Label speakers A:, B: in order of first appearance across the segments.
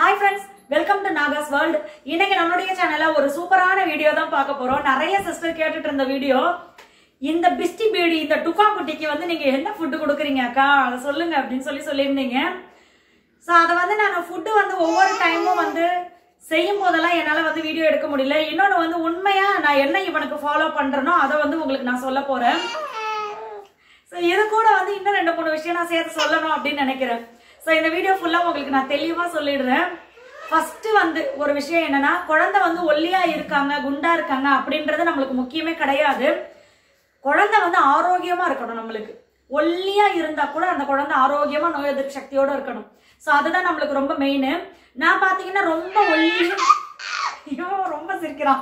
A: Hi friends welcome to Nagas world இன்னைக்கு நம்மளுடைய சேனல்ல ஒரு சூப்பரான வீடியோ தான் பார்க்க போறோம் நிறைய சிஸ்டர் கேட்டுட்டு இருந்த வீடியோ இந்த பிஸ்டி பீடி இந்த டுக்கா குட்டிக்கு வந்து நீங்க என்ன ஃபுட்டு கொடுக்குறீங்க அக்கா அதை சொல்லுங்க அப்படின்னு சொல்லி சொல்லியிருந்தீங்க ஸோ அதை வந்து நான் ஃபுட்டு வந்து ஒவ்வொரு டைமும் வந்து செய்யும் போதெல்லாம் என்னால் வந்து வீடியோ எடுக்க முடியல இன்னொன்று வந்து உண்மையா நான் என்ன இவனுக்கு ஃபாலோ பண்றேனோ அதை வந்து உங்களுக்கு நான் சொல்ல போறேன் ஸோ இது கூட வந்து இன்னும் ரெண்டு மூணு விஷயம் நான் சேர்த்து சொல்லணும் அப்படின்னு நினைக்கிறேன் ஸோ இந்த வீடியோ ஃபுல்லாக உங்களுக்கு நான் தெளிவாக சொல்லிடுறேன் ஃபர்ஸ்ட் வந்து ஒரு விஷயம் என்னன்னா குழந்தை வந்து ஒல்லியா இருக்காங்க குண்டா இருக்காங்க அப்படின்றது நம்மளுக்கு முக்கியமே கிடையாது குழந்தை வந்து ஆரோக்கியமா இருக்கணும் நம்மளுக்கு ஒல்லியா இருந்தா கூட அந்த குழந்தை ஆரோக்கியமா நோய் எதிர்ப்பு சக்தியோட இருக்கணும் ஸோ அதுதான் நம்மளுக்கு ரொம்ப மெயின் நான் பாத்தீங்கன்னா ரொம்ப ஒல்லி ஐயோ ரொம்ப சிரிக்கிறான்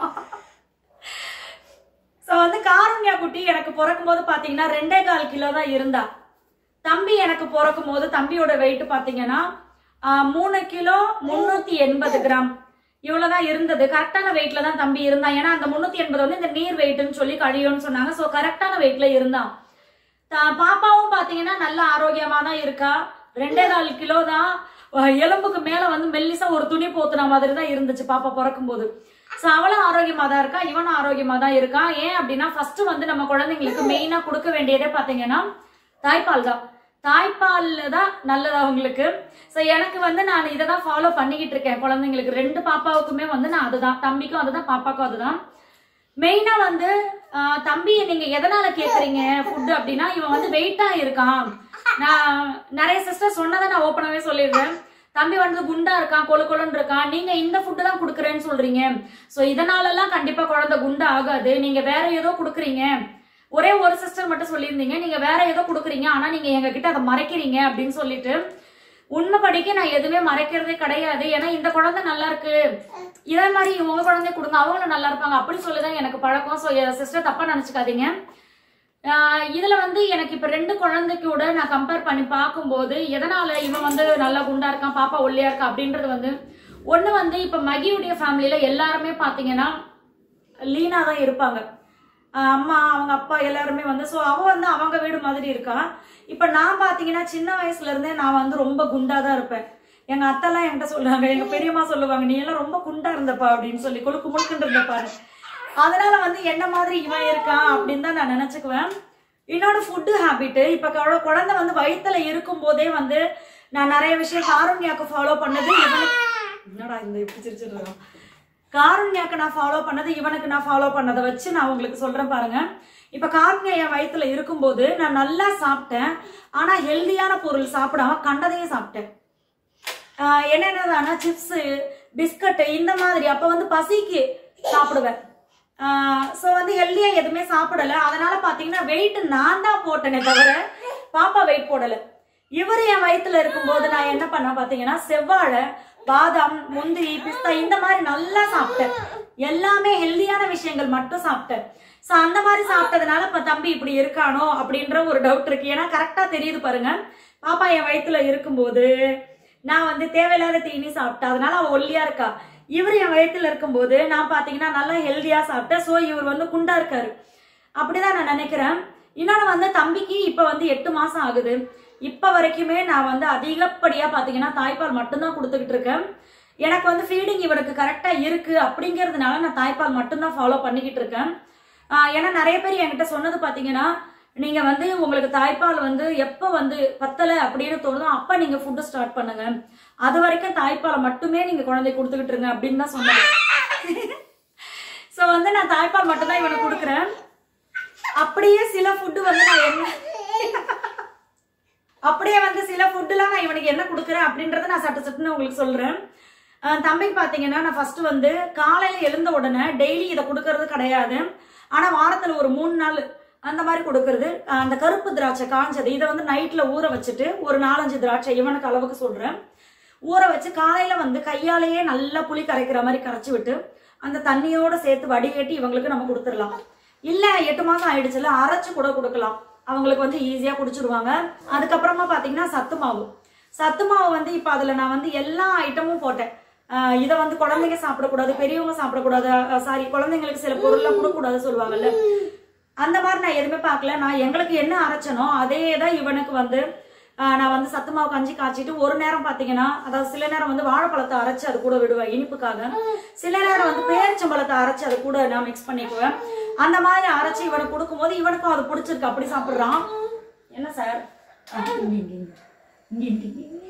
A: ஸோ வந்து காருண்யா குட்டி எனக்கு பிறக்கும் போது பார்த்தீங்கன்னா ரெண்டே கால் கிலோ தான் இருந்தா தம்பி எனக்கு பிறக்கும் போது தம்பியோட வெயிட் பார்த்தீங்கன்னா ஆஹ், மூணு கிலோ முந்நூற்றி எண்பது கிராம் இவ்வளோதான் இருந்தது கரெக்டான வெயிட்ல தான் தம்பி இருந்தான் ஏன்னா அந்த முந்நூற்றி எண்பது வந்து இந்த நீர் வெயிட்னு சொல்லி கழியும்னு சொன்னாங்க ஸோ கரெக்டான வெயிட்ல இருந்தான் த- பாப்பாவும் பார்த்தீங்கன்னா நல்ல ஆரோக்கியமா தான் இருக்கா ரெண்டே கால் கிலோ தான் அஹ், எலும்புக்கு மேல வந்து மெல்லிசா ஒரு துணி போத்துன மாதிரி தான் இருந்துச்சு பாப்பா பிறக்கும் போது ஸோ அவளும் ஆரோக்கியமா தான் இருக்கா இவனும் ஆரோக்கியமா தான் இருக்கான் ஏன் அப்படின்னா ஃபர்ஸ்ட் வந்து நம்ம குழந்தைங்களுக்கு மெயினா கொடுக்க வேண்டியதே பாத்தீங்கன்னா தாய்ப்பால் தான் தாய்ப்பால் தான் நல்லது அவங்களுக்கு ஸோ எனக்கு வந்து நான் இதை தான் ஃபாலோ பண்ணிக்கிட்டு இருக்கேன் குழந்தைங்களுக்கு ரெண்டு பாப்பாவுக்குமே வந்து நான் அதுதான் தம்பிக்கும் அதுதான் பாப்பாக்கும் அதுதான் மெயினா வந்து ஆஹ், தம்பி நீங்க எதனால கேக்குறீங்க ஃபுட் அப்படின்னா இவன் வந்து வெயிட்டா இருக்கான் நான் நிறைய சிஸ்டர் சொன்னதை நான் ஓப்பனாவே சொல்லிடுறேன் தம்பி வந்து குண்டா இருக்கான் கொழு கொழுன்னு இருக்கான் நீங்க இந்த ஃபுட்டு தான் கொடுக்குறேன்னு சொல்றீங்க ஸோ இதனாலலாம் கண்டிப்பா குழந்தை குண்டா ஆகாது நீங்க வேற ஏதோ கொடுக்குறீங்க ஒரே ஒரு சிஸ்டர் மட்டும் சொல்லியிருந்தீங்க நீங்க வேற ஏதோ கொடுக்குறீங்க ஆனா நீங்க எங்க கிட்ட அதை மறைக்கிறீங்க அப்படின்னு சொல்லிட்டு உண்மைப்படிக்கு நான் எதுவுமே மறைக்கிறதே கிடையாது ஏன்னா இந்த குழந்தை நல்லா இருக்கு இதே மாதிரி உங்க குழந்தைய கொடுங்க அவங்களும் நல்லா இருப்பாங்க அப்படி சொல்லிதான் எனக்கு பழக்கம் ஸோ சிஸ்டர் தப்பா நினைச்சுக்காதீங்க ஆஹ் இதுல வந்து எனக்கு இப்ப ரெண்டு குழந்தைக்கு கூட நான் கம்பேர் பண்ணி பார்க்கும்போது எதனால இவன் வந்து நல்லா குண்டா இருக்கான் பாப்பா ஒல்லியா இருக்கா அப்படின்றது வந்து ஒண்ணு வந்து இப்ப மகியுடைய ஃபேமிலியில எல்லாருமே பாத்தீங்கன்னா லீனா தான் இருப்பாங்க ஆஹ் அம்மா அவங்க அப்பா எல்லாருமே வந்து ஸோ அவ வந்து அவங்க வீடு மாதிரி இருக்கா இப்போ நான் பார்த்தீங்கன்னா சின்ன வயசுல இருந்தே நான் வந்து ரொம்ப குண்டா தான் இருப்பேன் எங்க அத்தைலாம் என்கிட்ட சொல்லுவாங்க எங்க பெரியம்மா சொல்லுவாங்க நீ எல்லாம் ரொம்ப குண்டா இருந்தப்பா அப்படின்னு சொல்லி கொழுக்கு முழுக்குன்னு இருந்தப்பாரு அதனால வந்து என்ன மாதிரி இவன் இருக்கான் அப்படின்னு தான் நான் நினைச்சுக்குவேன் இன்னொரு ஃபுட்டு ஹேபிட் இப்போ குழ- குழந்தை வந்து வயித்துல இருக்கும் போதே வந்து நான் நிறைய விஷயம் காரண்யாக்கு ஃபாலோ பண்ணது இவனுக்கு என்னடா இந்த இப்படி சிரிச்சிருக்கான் காருண்யாக்கு நான் ஃபாலோ பண்ணது இவனுக்கு நான் ஃபாலோ பண்ணதை வச்சு நான் உங்களுக்கு சொல்றேன் பாருங்க இப்ப காருண்யா என் வயித்துல இருக்கும்போது நான் நல்லா சாப்பிட்டேன் ஆனா ஹெல்தியான பொருள் சாப்பிடாம கண்டதையும் சாப்பிட்டேன் ஆஹ் என்னென்னதானா சிப்ஸ் பிஸ்கட் இந்த மாதிரி அப்ப வந்து பசிக்கு சாப்பிடுவேன் ஸோ வந்து ஹெல்தியா எதுவுமே சாப்பிடல அதனால பாத்தீங்கன்னா வெயிட் நான் தான் போட்டேனே தவிர பாப்பா வெயிட் போடல இவர் என் வயித்துல இருக்கும்போது நான் என்ன பண்ணேன் பாத்தீங்கன்னா செவ்வாழை பாதாம் முந்திரி பிஸ்தா இந்த மாதிரி நல்லா சாப்பிட்டேன் எல்லாமே ஹெல்தியான விஷயங்கள் மட்டும் சாப்பிட்டேன் ஸோ அந்த மாதிரி சாப்பிட்டதுனால இப்ப தம்பி இப்படி இருக்கானோ அப்படின்ற ஒரு டவுட் இருக்கு ஏன்னா கரெக்டா தெரியுது பாருங்க பாப்பா என் வயித்துல இருக்கும்போது நான் வந்து தேவையில்லாத தீனி சாப்பிட்டேன் அதனால அவ ஒல்லியா இருக்கா இவர் என் வயித்துல இருக்கும்போது நான் பாத்தீங்கன்னா நல்லா ஹெல்தியா சாப்பிட்டேன் ஸோ இவர் வந்து குண்டா இருக்காரு அப்படிதான் நான் நினைக்கிறேன் இன்னொன்று வந்து தம்பிக்கு இப்போ வந்து எட்டு மாசம் ஆகுது இப்போ வரைக்குமே நான் வந்து அதிகப்படியாக பார்த்தீங்கன்னா தாய்ப்பால் மட்டும்தான் கொடுத்துக்கிட்டு இருக்கேன் எனக்கு வந்து ஃபீடிங் இவனுக்கு கரெக்டாக இருக்கு அப்படிங்கிறதுனால நான் தாய்ப்பால் மட்டும்தான் ஃபாலோ பண்ணிக்கிட்டு இருக்கேன் ஆஹ் ஏன்னா நிறைய பேர் என்கிட்ட சொன்னது பார்த்தீங்கன்னா நீங்க வந்து உங்களுக்கு தாய்ப்பால் வந்து எப்போ வந்து பத்தலை அப்படின்னு தோணுதோ அப்போ நீங்க ஃபுட்டு ஸ்டார்ட் பண்ணுங்க அது வரைக்கும் தாய்ப்பாலை மட்டுமே நீங்க குழந்தைக்கு கொடுத்துக்கிட்டு இருங்க அப்படின்னு தான் சொன்னாங்க ஸோ வந்து நான் தாய்ப்பால் மட்டும்தான் இவனுக்கு கொடுக்குறேன் அப்படியே சில ஃபுட்டு வந்து நான் என்ன அப்படியே வந்து சில ஃபுட்டுலாம் நான் இவனுக்கு என்ன கொடுக்குறேன் அப்படின்றத நான் சட்டு சட்டுன்னு உங்களுக்கு சொல்றேன் அஹ் தம்பிக்கு பார்த்தீங்கன்னா நான் ஃபர்ஸ்ட் வந்து காலையில எழுந்த உடனே டெய்லி இதை கொடுக்கறது கிடையாது ஆனா வாரத்துல ஒரு மூணு நாள் அந்த மாதிரி கொடுக்கறது அஹ் அந்த கருப்பு திராட்சை காஞ்சது இதை வந்து நைட்ல ஊற வச்சுட்டு ஒரு நாலஞ்சு திராட்சை இவனுக்கு அளவுக்கு சொல்றேன் ஊற வச்சு காலையில வந்து கையாலேயே நல்லா புளி கரைக்கிற மாதிரி கரைச்சி விட்டு அந்த தண்ணியோட சேர்த்து வடிகட்டி இவங்களுக்கு நம்ம கொடுத்துடலாம் இல்ல எட்டு மாசம் ஆயிடுச்சுல அரைச்சு கூட கொடுக்கலாம் அவங்களுக்கு வந்து ஈஸியா குடிச்சிடுவாங்க அதுக்கப்புறமா பாத்தீங்கன்னா சத்து மாவு சத்து மாவு வந்து இப்ப அதுல நான் வந்து எல்லா ஐட்டமும் போட்டேன் ஆஹ் இதை வந்து குழந்தைங்க சாப்பிடக்கூடாது பெரியவங்க சாப்பிடக்கூடாது சாரி குழந்தைங்களுக்கு சில பொருள்லாம் கொடுக்கக்கூடாது சொல்லுவாங்கல்ல அந்த மாதிரி நான் எதுவுமே பார்க்கல நான் எங்களுக்கு என்ன அரைச்சனோ அதே தான் இவனுக்கு வந்து ஆஹ் நான் வந்து சத்து மாவு கஞ்சி காய்ச்சிட்டு ஒரு நேரம் பாத்தீங்கன்னா அதாவது சில நேரம் வந்து வாழைப்பழத்தை அரைச்சு அது கூட விடுவேன் இனிப்புக்காக சில நேரம் வந்து பேரிச்சம்பழத்தை அரைச்சு அது கூட நான் மிக்ஸ் பண்ணிக்குவேன் அந்த மாதிரி அரைச்சு இவனுக்கு கொடுக்கும்போது இவனுக்கும் அது பிடிச்சிருக்கு அப்படி சாப்பிடுறான் என்ன சார் ஆ, இங்க, இங்க, இங்க. இங்க, இங்க, இங்க, இங்க.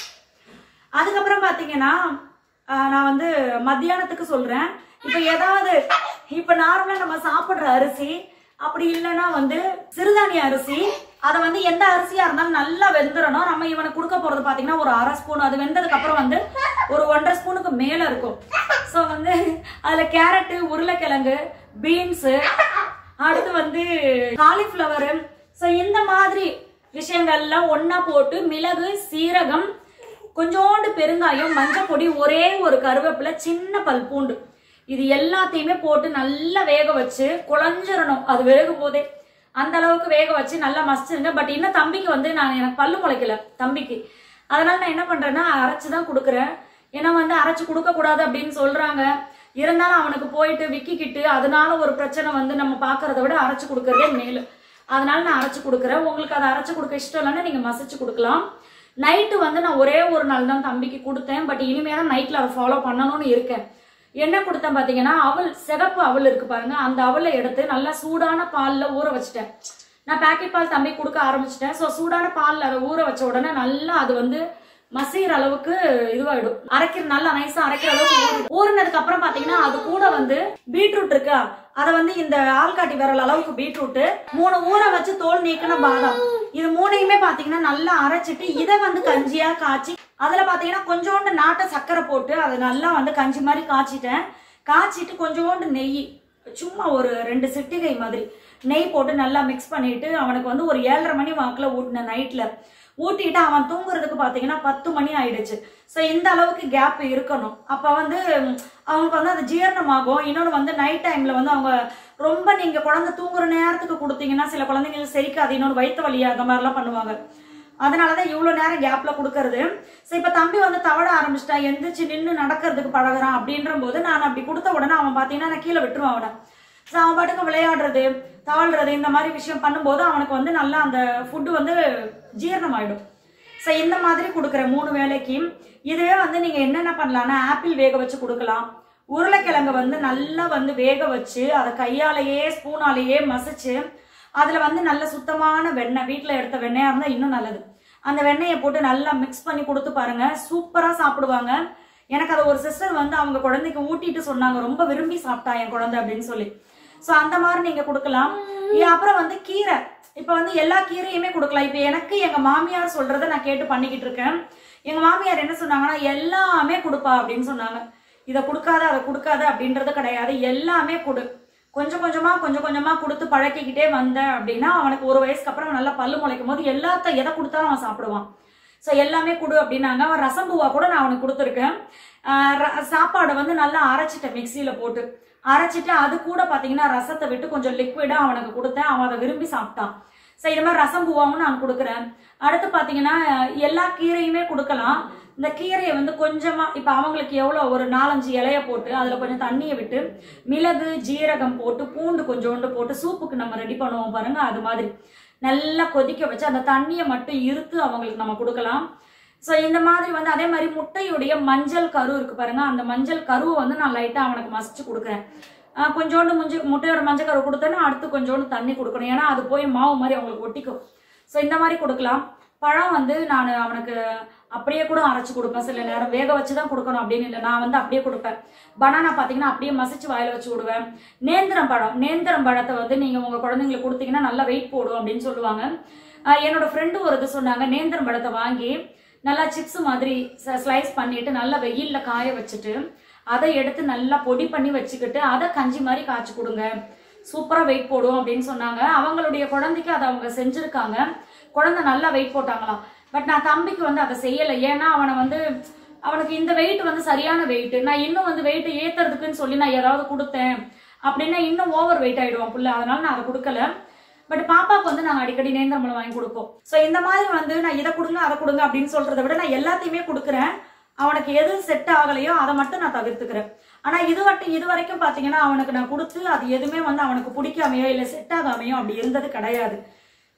A: அதுக்கப்புறம் பாத்தீங்கன்னா ஆஹ் நான் வந்து மத்தியானத்துக்கு சொல்றேன் இப்ப ஏதாவது இப்ப நார்மலா நம்ம சாப்பிடுற அரிசி அப்படி இல்லைன்னா வந்து சிறுதானிய அரிசி அதை வந்து எந்த அரிசியா இருந்தாலும் நல்லா வெந்துடணும் நம்ம இவனுக்கு கொடுக்க போறது பாத்தீங்கன்னா ஒரு அரை ஸ்பூன் அது வெந்ததுக்கு அப்புறம் வந்து ஒரு ஒன்றரை ஸ்பூனுக்கு மேல இருக்கும் ஸோ வந்து அதுல கேரட்டு உருளைக்கிழங்கு பீன்ஸு அடுத்து வந்து காலிஃப்ளவரு ஸோ இந்த மாதிரி விஷயங்கள்லாம் ஒண்ணா போட்டு மிளகு சீரகம் கொஞ்சோண்டு பெருங்காயம் மஞ்சள் பொடி ஒரே ஒரு கருவேப்பிலை சின்ன பல் பூண்டு இது எல்லாத்தையுமே போட்டு நல்லா வேக வச்சு குழஞ்சிரணும் அது வேகும் போதே அந்த அளவுக்கு வேக வச்சு நல்லா மசிச்சிருங்க பட் இன்னும் தம்பிக்கு வந்து நான் எனக்கு பல்லு முளைக்கல தம்பிக்கு அதனால நான் என்ன பண்றேன்னா அரைச்சு தான் கொடுக்குறேன் ஏன்னா வந்து அரைச்சு கொடுக்க கூடாது அப்படின்னு சொல்றாங்க இருந்தாலும் அவனுக்கு போயிட்டு விக்கிக்கிட்டு அதனால ஒரு பிரச்சனை வந்து நம்ம பாக்குறத விட அரைச்சு கொடுக்கறதே மேலு அதனால நான் அரைச்சு கொடுக்குறேன் உங்களுக்கு அதை அரைச்சு கொடுக்க இஷ்டம் இல்லைன்னா நீங்க மசிச்சு கொடுக்கலாம் நைட்டு வந்து நான் ஒரே ஒரு நாள் தான் தம்பிக்கு கொடுத்தேன் பட் இனிமே தான் நைட்ல அதை ஃபாலோ பண்ணணும்னு இருக்கேன் என்ன கொடுத்தேன் பாத்தீங்கன்னா அவல் சிகப்பு அவல் இருக்கு பாருங்க அந்த அவலை எடுத்து நல்லா சூடான பால்ல ஊற வச்சுட்டேன் நான் பாக்கெட் பால் தம்பி கொடுக்க ஆரம்பிச்சிட்டேன் ஸோ சூடான பால்ல அதை ஊற வச்ச உடனே நல்லா அது வந்து மசிகிற அளவுக்கு இதுவாயிடும் அரைக்கிற நல்லா நைஸா அரைக்கிற அளவுக்கு ஊறிடும். ஊறினதுக்கு அப்புறம் பாத்தீங்கன்னா அது கூட வந்து பீட்ரூட் இருக்கா அதை வந்து இந்த ஆள்காட்டி விரல் அளவுக்கு பீட்ரூட் மூணு ஊற வச்சு தோல் நீக்கின பாதாம் இது மூணையுமே பாத்தீங்கன்னா நல்லா அரைச்சிட்டு இதை வந்து கஞ்சியா காய்ச்சி அதுல பாத்தீங்கன்னா கொஞ்சோண்டு நாட்டு சர்க்கரை போட்டு அதை நல்லா வந்து கஞ்சி மாதிரி காய்ச்சிட்டேன் காய்ச்சிட்டு கொஞ்சோண்டு நெய் சும்மா ஒரு ரெண்டு சிட்டிகை மாதிரி நெய் போட்டு நல்லா மிக்ஸ் பண்ணிட்டு அவனுக்கு வந்து ஒரு ஏழரை மணி வாக்குல ஊட்டினேன் நைட்ல ஊட்டிட்டு அவன் தூங்குறதுக்கு பாத்தீங்கன்னா பத்து மணி ஆயிடுச்சு ஸோ இந்த அளவுக்கு கேப் இருக்கணும் அப்ப வந்து ம், அவங்களுக்கு வந்து அது ஜீரணமாகும் இன்னொன்று வந்து நைட் டைம்ல வந்து அவங்க ரொம்ப நீங்க குழந்தை தூங்குற நேரத்துக்கு கொடுத்தீங்கன்னா சில குழந்தைங்களுக்கு செரிக்காது இன்னொன்று வயிற்று வலி அந்த மாதிரிலாம் பண்ணுவாங்க அதனாலதான் இவ்வளோ நேரம் கேப்ல கொடுக்கறது ஸோ இப்போ தம்பி வந்து தவழ ஆரம்பிச்சிட்டா எந்திரிச்சு நின்று நடக்கிறதுக்கு பழகுறான் அப்படின்ற போது நான் அப்படி கொடுத்த உடனே அவன் பார்த்தீங்கன்னா நான் கீழே விட்டுருவான் அவனை ஸோ அவன் பாட்டுக்கு விளையாடுறது தவழ்றது இந்த மாதிரி விஷயம் பண்ணும்போது அவனுக்கு வந்து நல்லா அந்த ஃபுட்டு வந்து ஜீரணமாயிடும் ஸோ இந்த மாதிரி கொடுக்குற மூணு வேளைக்கு இதுவே வந்து நீங்க என்னென்ன பண்ணலாம்னா ஆப்பிள் வேக வச்சு கொடுக்கலாம் உருளைக்கிழங்கு வந்து நல்லா வந்து வேக வச்சு அதை கையாலேயே ஸ்பூனாலேயே மசிச்சு அதுல வந்து நல்ல சுத்தமான வெண்ணெய் வீட்ல எடுத்த வெண்ணெயா இருந்தா இன்னும் நல்லது அந்த வெண்ணெயை போட்டு நல்லா மிக்ஸ் பண்ணி கொடுத்து பாருங்க சூப்பரா சாப்பிடுவாங்க எனக்கு அதை ஒரு சிஸ்டர் வந்து அவங்க குழந்தைக்கு ஊட்டிட்டு சொன்னாங்க ரொம்ப விரும்பி சாப்பிட்டா என் குழந்தை அப்படின்னு சொல்லி சோ அந்த மாதிரி நீங்க கொடுக்கலாம் இ- அப்புறம் வந்து கீரை இப்ப வந்து எல்லா கீரையுமே கொடுக்கலாம் இப்ப எனக்கு எங்க மாமியார் சொல்றதை நான் கேட்டு பண்ணிக்கிட்டு இருக்கேன் எங்க மாமியார் என்ன சொன்னாங்கன்னா எல்லாமே கொடுப்பா அப்படின்னு சொன்னாங்க இதை கொடுக்காத அதை கொடுக்காத அப்படின்றது கிடையாது எல்லாமே கொடு கொஞ்சம் கொஞ்சமா கொஞ்சம் கொஞ்சமா கொடுத்து பழக்கிக்கிட்டே வந்த அப்படின்னா அவனுக்கு ஒரு வயசுக்கு அப்புறம் நல்லா பல்லு முளைக்கும் போது எல்லாத்த எதை கொடுத்தாலும் அவன் சாப்பிடுவான் ஸோ எல்லாமே கொடு அப்படின்னாங்க அவன் ரசம்பூவா கூட நான் அவனுக்கு கொடுத்துருக்கேன் ஆஹ் ர- சாப்பாடை வந்து நல்லா அரைச்சிட்டேன் மிக்சியில போட்டு அரைச்சிட்டு அது கூட பாத்தீங்கன்னா ரசத்தை விட்டு கொஞ்சம் லிக்விடா அவனுக்கு கொடுத்தேன் அவன் அதை விரும்பி சாப்பிட்டான் ஸோ இது மாதிரி ரசம் பூவாவும் நான் கொடுக்குறேன் அடுத்து பாத்தீங்கன்னா அஹ் எல்லா கீரையுமே கொடுக்கலாம் இந்த கீரையை வந்து கொஞ்சமா இப்ப அவங்களுக்கு எவ்வளவு ஒரு நாலஞ்சு இலைய போட்டு அதுல கொஞ்சம் தண்ணியை விட்டு மிளகு ஜீரகம் போட்டு பூண்டு கொஞ்சோண்டு போட்டு சூப்புக்கு நம்ம ரெடி பண்ணுவோம் பாருங்க அது மாதிரி நல்லா கொதிக்க வச்சு அந்த தண்ணியை மட்டும் இருத்து அவங்களுக்கு நம்ம கொடுக்கலாம் ஸோ இந்த மாதிரி வந்து அதே மாதிரி முட்டையுடைய மஞ்சள் கரு இருக்கு பாருங்க அந்த மஞ்சள் கருவை வந்து நான் லைட்டா அவனுக்கு மசிச்சு கொடுக்குறேன் ஆஹ் கொஞ்சோண்டு முஞ்சு முட்டையோட மஞ்சள் கரு கொடுத்தேன்னா அடுத்து கொஞ்சோண்டு தண்ணி கொடுக்கணும் ஏன்னா அது போய் மாவு மாதிரி அவங்களுக்கு ஒட்டிக்கும் ஸோ இந்த மாதிரி கொடுக்கலாம் பழம் வந்து நான் அவனுக்கு அப்படியே கூட அரைச்சு கொடுப்பேன் சில நேரம் வேக வச்சு தான் கொடுக்கணும் அப்படின்னு இல்லை நான் வந்து அப்படியே கொடுப்பேன் பனானா பார்த்தீங்கன்னா அப்படியே மசிச்சு வாயில வச்சு விடுவேன் நேந்திரம் பழம் நேந்திரம் பழத்தை வந்து நீங்க உங்க குழந்தைங்களுக்கு கொடுத்தீங்கன்னா நல்லா வெயிட் போடும் அப்படின்னு சொல்லுவாங்க ஆஹ் என்னோட ஃப்ரெண்டு ஒரு இது சொன்னாங்க நேந்திரம் பழத்தை வாங்கி நல்லா சிப்ஸ் மாதிரி ஸ்லைஸ் பண்ணிட்டு நல்லா வெயில்ல காய வச்சுட்டு அதை எடுத்து நல்லா பொடி பண்ணி வச்சுக்கிட்டு அதை கஞ்சி மாதிரி காய்ச்சி கொடுங்க சூப்பரா வெயிட் போடும் அப்படின்னு சொன்னாங்க அவங்களுடைய குழந்தைக்கு அதை அவங்க செஞ்சிருக்காங்க குழந்தை நல்லா வெயிட் போட்டாங்களாம் பட் நான் தம்பிக்கு வந்து அதை செய்யலை ஏன்னா அவனை வந்து அவனுக்கு இந்த வெயிட் வந்து சரியான வெயிட் நான் இன்னும் வந்து வெயிட் ஏத்துறதுக்குன்னு சொல்லி நான் ஏதாவது கொடுத்தேன் அப்படின்னா இன்னும் ஓவர் வெயிட் ஆயிடுவான் புள்ள அதனால நான் அதை கொடுக்கல பட் பாப்பாக்கு வந்து நாங்கள் அடிக்கடி நேந்திரம்பழம் வாங்கி கொடுப்போம் ஸோ இந்த மாதிரி வந்து நான் இதை கொடுங்க அதை கொடுங்க அப்படின்னு சொல்றதை விட நான் எல்லாத்தையுமே கொடுக்குறேன் அவனுக்கு எது செட் ஆகலையோ அதை மட்டும் நான் தவிர்த்துக்கிறேன் ஆனா இது மட்டும் இது வரைக்கும் பாத்தீங்கன்னா அவனுக்கு நான் கொடுத்து அது எதுவுமே வந்து அவனுக்கு பிடிக்காமையோ இல்ல செட் ஆகாமையோ அப்படி இருந்தது கிடையாது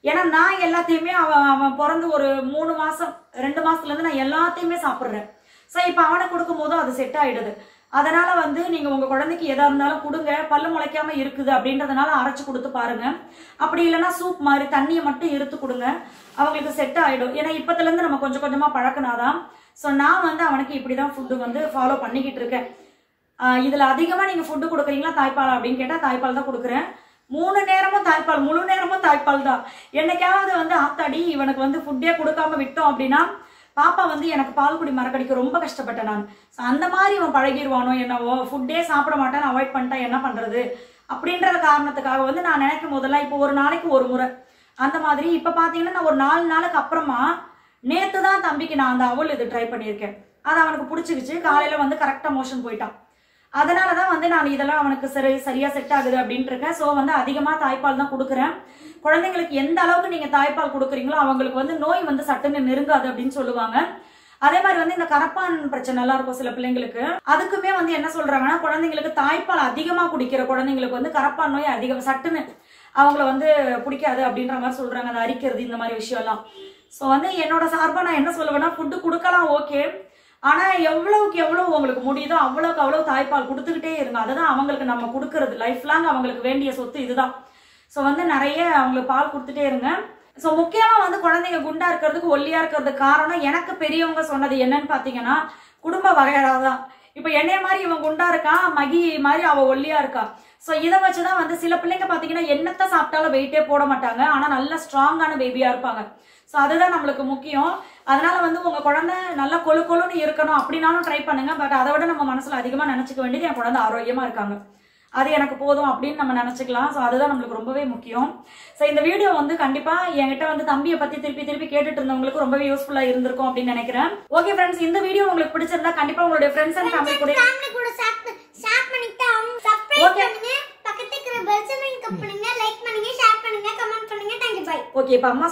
A: ஏன்னா நான் எல்லாத்தையுமே அவன் அவன் பிறந்து ஒரு மூணு மாசம் ரெண்டு மாசத்துல இருந்து நான் எல்லாத்தையுமே சாப்பிட்றேன் ஸோ இப்போ அவனுக்கு கொடுக்கும் போதும் அது செட் ஆயிடுது அதனால வந்து நீங்க உங்க குழந்தைக்கு எதா இருந்தாலும் கொடுங்க பல்லு முளைக்காம இருக்குது அப்படின்றதுனால அரைச்சு கொடுத்து பாருங்க அப்படி இல்லைன்னா சூப் மாதிரி தண்ணியை மட்டும் இருத்து கொடுங்க அவங்களுக்கு செட் ஆயிடும் ஏன்னா இப்பத்துல இருந்து நம்ம கொஞ்சம் கொஞ்சமா பழக்கினாதான் ஸோ நான் வந்து அவனுக்கு இப்படிதான் ஃபுட்டு வந்து ஃபாலோ பண்ணிக்கிட்டு இருக்கேன் ஆஹ் இதுல அதிகமா நீங்க ஃபுட்டு கொடுக்குறீங்களா தாய்ப்பால் அப்படின்னு கேட்டா தாய்ப்பால் தான் கொடுக்குறேன் மூணு நேரமும் தாய்ப்பால் முழு நேரமும் தாய்ப்பால் தான் என்னைக்காவது வந்து ஆத்தாடி இவனுக்கு வந்து ஃபுட்டே கொடுக்காம விட்டோம் அப்படின்னா பாப்பா வந்து எனக்கு பால் குடி மறக்கடிக்க ரொம்ப கஷ்டப்பட்டேன் நான் ஸோ அந்த மாதிரி இவன் பழகிடுவானோ என்னவோ ஃபுட்டே சாப்பிட மாட்டேன் அவாய்ட் பண்ணிட்டா என்ன பண்றது அப்படின்ற காரணத்துக்காக வந்து நான் நினைக்கும் போதெல்லாம் இப்போ ஒரு நாளைக்கு ஒரு முறை அந்த மாதிரி இப்போ பார்த்தீங்கன்னா நான் ஒரு நாலு நாளுக்கு அப்புறமா நேத்து தான் தம்பிக்கு நான் அந்த அவல் இது ட்ரை பண்ணியிருக்கேன் அது அவனுக்கு பிடிச்சிக்கிச்சு காலையில வந்து கரெக்டாக மோஷன் போயிட்டான் அதனால தான் வந்து நான் இதெல்லாம் அவனுக்கு சரி சரியா செட் ஆகுது அப்படின்ட்டு இருக்கேன் ஸோ வந்து அதிகமாக தாய்ப்பால் தான் கொடுக்குறேன் குழந்தைங்களுக்கு எந்த அளவுக்கு நீங்க தாய்ப்பால் கொடுக்குறீங்களோ அவங்களுக்கு வந்து நோய் வந்து சட்டுன்னு நெருங்காது அப்படின்னு சொல்லுவாங்க அதே மாதிரி வந்து இந்த கரப்பான் பிரச்சனை எல்லாம் இருக்கும் சில பிள்ளைங்களுக்கு அதுக்குமே வந்து என்ன சொல்றாங்கன்னா குழந்தைங்களுக்கு தாய்ப்பால் அதிகமா குடிக்கிற குழந்தைங்களுக்கு வந்து கரப்பான் நோய் அதிகம் சட்டுன்னு அவங்கள வந்து பிடிக்காது அப்படின்ற மாதிரி சொல்றாங்க அந்த அரிக்கிறது இந்த மாதிரி விஷயம் எல்லாம் ஸோ வந்து என்னோட சார்பா நான் என்ன சொல்லுவேன்னா ஃபுட்டு கொடுக்கலாம் ஓகே ஆனா எவ்வளவுக்கு எவ்வளவு உங்களுக்கு முடியுதோ அவ்வளவுக்கு அவ்வளவு தாய்ப்பால் கொடுத்துக்கிட்டே இருங்க அதுதான் அவங்களுக்கு நம்ம கொடுக்கறது லைஃப் லாங் அவங்களுக்கு வேண்டிய சொத்து இதுதான் ஸோ வந்து நிறைய அவங்களுக்கு பால் கொடுத்துட்டே இருங்க ஸோ முக்கியமா வந்து குழந்தைங்க குண்டா இருக்கிறதுக்கு ஒல்லியா இருக்கிறதுக்கு காரணம் எனக்கு பெரியவங்க சொன்னது என்னன்னு பாத்தீங்கன்னா குடும்ப வகையறாதான் இப்போ என்னைய மாதிரி இவன் குண்டா இருக்கான் மகி மாதிரி அவ ஒல்லியா இருக்கா ஸோ இதை வச்சுதான் வந்து சில பிள்ளைங்க பாத்தீங்கன்னா என்னத்தை சாப்பிட்டாலும் வெயிட்டே போட மாட்டாங்க ஆனா நல்ல ஸ்ட்ராங்கான பேபியா இருப்பாங்க ஸோ அதுதான் நம்மளுக்கு முக்கியம் அதனால வந்து உங்க குழந்தை நல்லா கொழு கொழுன்னு இருக்கணும் அப்படின்னாலும் ட்ரை பண்ணுங்க பட் அதை விட நம்ம மனசுல அதிகமா நினைச்சுக்க வேண்டியது என் குழந்தை ஆரோக்கியமா இருக்காங்க அது எனக்கு போதும் அப்படின்னு நம்ம நினைச்சுக்கலாம் ஸோ அதுதான் நம்மளுக்கு ரொம்பவே முக்கியம் ஸோ இந்த வீடியோ வந்து கண்டிப்பா என்கிட்ட வந்து தம்பியை பத்தி திருப்பி திருப்பி கேட்டுட்டு இருந்தவங்களுக்கு ரொம்பவே யூஸ்ஃபுல்லா இருந்திருக்கும் அப்படின்னு நினைக்கிறேன் ஓகே ஃப்ரெண்ட்ஸ் இந்த வீடியோ உங்களுக்கு பிடிச்சிருந்தா கண்டிப்பா உங்களுடைய ஃப்ரெண்ட்ஸ் அண்ட் ஃபேமிலி கூட
B: ஃபேமிலி கூட ஷேர் பண்ணிட்டு அவங்க சப்ஸ்கிரைப்
A: Okay.
B: பண்ணுங்க பக்கத்துல இருக்கிற பெல் சிம்பிள் பண்ணுங்க லைக் பண்ணுங்க ஷேர் பண்ணுங்க கமெண்ட் பண்ணுங்க தேங்க்யூ பை
A: ஓகே இப்போ அம்மா